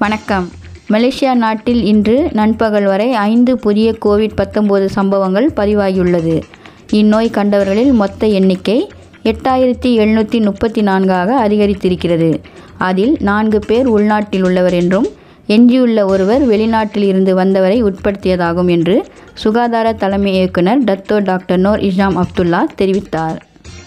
வணக்கம் மலேசியா நாட்டில் இன்று நண்பகல் வரை ஐந்து புதிய கோவிட் பத்தொன்பது சம்பவங்கள் பதிவாகியுள்ளது இந்நோய் கண்டவர்களில் மொத்த எண்ணிக்கை எட்டாயிரத்தி எழுநூற்றி முப்பத்தி நான்காக அதிகரித்திருக்கிறது அதில் நான்கு பேர் உள்நாட்டில் உள்ளவர் என்றும் எஞ்சியுள்ள ஒருவர் வெளிநாட்டில் இருந்து வந்தவரை உட்படுத்தியதாகும் என்று சுகாதார தலைமை இயக்குனர் Dato doctor Noor Hisham Abdullah தெரிவித்தார்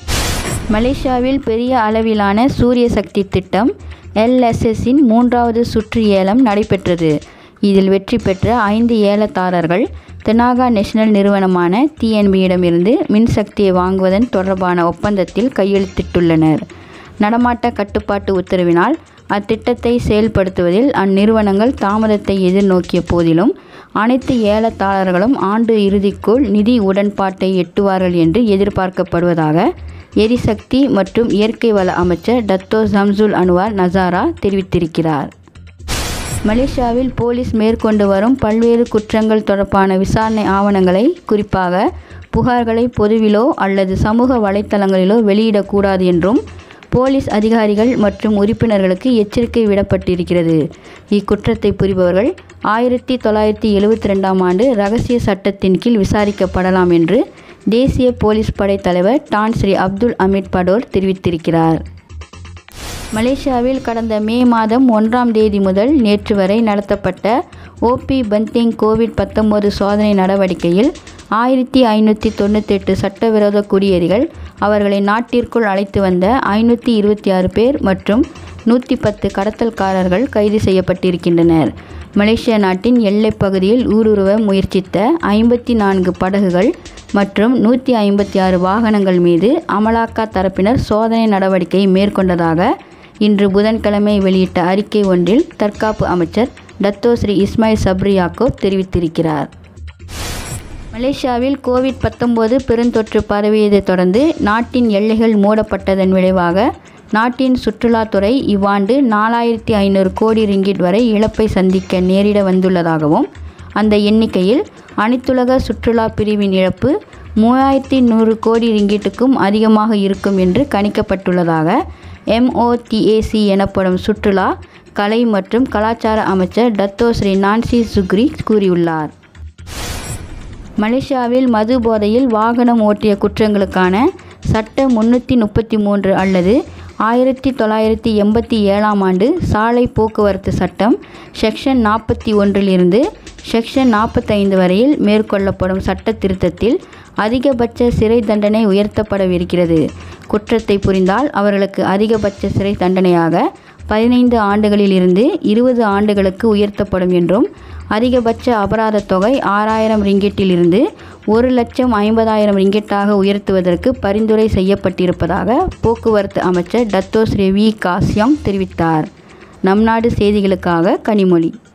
மலேசியாவில் பெரிய அளவிலான சூரிய சக்தி திட்டம் எல்எஸ்எஸ்ஸின் மூன்றாவது சுற்று ஏலம் நடைபெற்றது இதில் வெற்றி பெற்ற ஐந்து ஏலதாரர்கள் தெனாகா நேஷனல் நிறுவனமான டிஎன்பியிடமிருந்து மின்சக்தியை வாங்குவதன் தொடர்பான ஒப்பந்தத்தில் கையெழுத்திட்டுள்ளனர் நடமாட்ட கட்டுப்பாட்டு உத்தரவினால் அத்திட்டத்தை செயல்படுத்துவதில் அந்நிறுவனங்கள் தாமதத்தை எதிர்நோக்கிய போதிலும் அனைத்து ஏலதாரர்களும் ஆண்டு இறுதிக்குள் நிதி உடன்பாட்டை எட்டுவார்கள் என்று எதிர்பார்க்கப்படுவதாக எரிசக்தி மற்றும் இயற்கை வள அமைச்சர் டத்தோ ஜம்சுல் அன்வார் நசாரா தெரிவித்திருக்கிறார் மலேசியாவில் போலீஸ் மேற்கொண்டு வரும் பல்வேறு குற்றங்கள் தொடர்பான விசாரணை ஆவணங்களை குறிப்பாக புகார்களை பொதுவிலோ அல்லது சமூக வலைத்தளங்களிலோ வெளியிடக்கூடாது என்றும் போலீஸ் அதிகாரிகள் மற்றும் உறுப்பினர்களுக்கு எச்சரிக்கை விடப்பட்டிருக்கிறது இக்குற்றத்தை புரிபவர்கள் ஆயிரத்தி தொள்ளாயிரத்தி எழுவத்தி ரெண்டாம் ஆண்டு ரகசிய சட்டத்தின் கீழ் விசாரிக்கப்படலாம் என்று தேசிய போலீஸ் படை தலைவர் Tan Sri Abdul Hamid Bador தெரிவித்திருக்கிறார் மலேசியாவில் கடந்த மே மாதம் ஒன்றாம் தேதி முதல் நேற்று வரை நடத்தப்பட்ட ஓபி பந்திங் கோவிட் பத்தொன்பது சோதனை நடவடிக்கையில் ஆயிரத்தி ஐநூற்றி தொண்ணூத்தெட்டு சட்டவிரோத குடியேறிகள் அவர்களை நாட்டிற்குள் அழைத்து வந்த ஐநூற்றி இருபத்தி ஆறு பேர் மற்றும் நூற்றி பத்து கடத்தல்காரர்கள் கைது செய்யப்பட்டிருக்கின்றனர் மலேசியா நாட்டின் எல்லைப் பகுதியில் ஊடுருவ முயற்சித்த ஐம்பத்தி நான்கு படகுகள் மற்றும் நூற்றி ஐம்பத்தி ஆறு வாகனங்கள் மீது அமலாக்கா தரப்பினர் சோதனை நடவடிக்கை மேற்கொண்டதாக இன்று புதன்கிழமை வெளியிட்ட அறிக்கை ஒன்றில் தற்காப்பு அமைச்சர் Dato Sri Ismail Sabri Yaakob தெரிவித்திருக்கிறார் மலேசியாவில் கோவிட் பத்தொன்பது பெருந்தொற்று பரவியதைத் தொடர்ந்து நாட்டின் எல்லைகள் மூடப்பட்டதன் விளைவாக நாட்டின் சுற்றுலாத்துறை இவ்வாண்டு நாலாயிரத்தி ஐநூறு கோடி ரிங்கிட் வரை இழப்பை சந்திக்க நேரிட வந்துள்ளதாகவும் அந்த எண்ணிக்கையில் அனைத்துலக சுற்றுலா பிரிவின் இழப்பு மூவாயிரத்தி நூறு கோடி ரிங்கிட்டுக்கும் அதிகமாக இருக்கும் என்று கணிக்கப்பட்டுள்ளதாக எம்ஓடிஏசி எனப்படும் சுற்றுலா கலை மற்றும் கலாச்சார அமைச்சர் டத்தோ ஸ்ரீ நான்சி சுக்ரி கூறியுள்ளார் மலேசியாவில் மது போதையில் வாகனம் ஓட்டிய குற்றங்களுக்கான சட்ட முன்னூற்றி முப்பத்தி மூன்று அல்லது ஆயிரத்தி தொள்ளாயிரத்தி எண்பத்தி ஏழாம் ஆண்டு சாலை போக்குவரத்து சட்டம் செக்ஷன் நாற்பத்தி ஒன்றிலிருந்து செக்ஷன் நாற்பத்தைந்து வரையில் மேற்கொள்ளப்படும் சட்ட திருத்தத்தில் அதிகபட்ச சிறை தண்டனை உயர்த்தப்படவிருக்கிறது குற்றத்தை புரிந்தால் அவர்களுக்கு அதிகபட்ச சிறை தண்டனையாக பதினைந்து ஆண்டுகளில் இருந்து இருபது ஆண்டுகளுக்கு உயர்த்தப்படும் என்றும் அதிகபட்ச அபராத தொகை ஆறாயிரம் ரிங்கெட்டில் இருந்து ஒரு லட்சம் ஐம்பதாயிரம் ரிங்கெட்டாக உயர்த்துவதற்கு பரிந்துரை செய்யப்பட்டிருப்பதாக போக்குவரத்து அமைச்சர் டத்தோ ஸ்ரீ வி காசியம் தெரிவித்தார் நம் நாடு செய்திகளுக்காக கனிமொழி